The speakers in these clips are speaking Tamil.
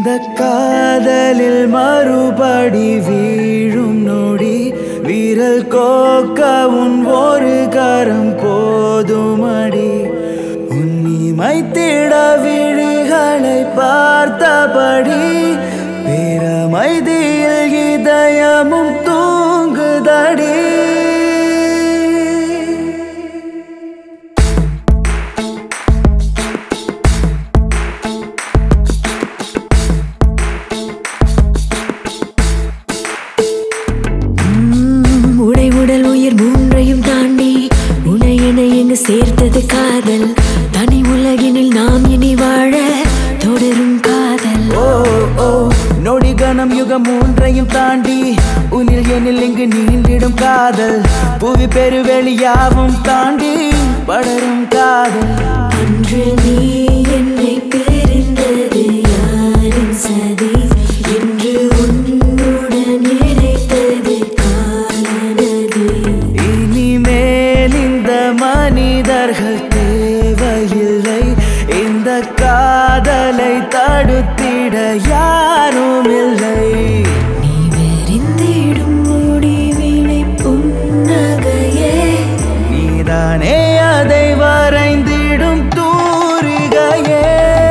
இந்த காதலில் மறுபடி வீழும் நொடி வீரல் கோக்க உன் ஒரு கரம் போதுமடி உன்னிமை திட விழிகளை பார்த்தபடி பேரமைதியில் இதயமும் தூங்குதடி உம், உடை உடல் உயிர் மூன்றையும் தாண்டி உனை என எங்கு சேர்த்தது காதல் தனி உலகினில் நாம் இனி வாழ தொடரும் காதல் ஓ ஓ நொடி கணம் யுகம் மூன்றையும் தாண்டி உனில் எனில் இங்கு நீண்டிடும் காதல் புவி பெருவெளியாவும் தாண்டி படரும் காதல் அன்று நீ என்னை பிரிந்தது யாரின் சதி என்று உன்னுடன் இணைத்தது காலநதி இனிமேல் இந்த மனிதர்கள் தேவையில்லை இந்த காதலை தடுத்திட யாரும் இல்லை நீ வெறிந்திடும் முடிவினை புன்னகையே நீதானே அதை வரைந்திடும் தூரிகையே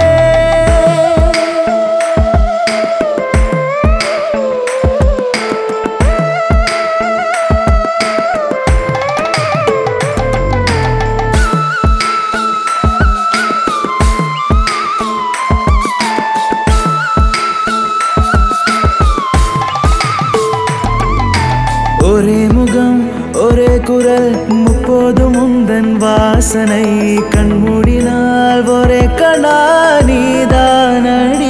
ஒரே முகம் ஒரே குரல் முப்போதும் உந்தன் வாசனை கண்மூடினால் ஒரே கணா நீதானடி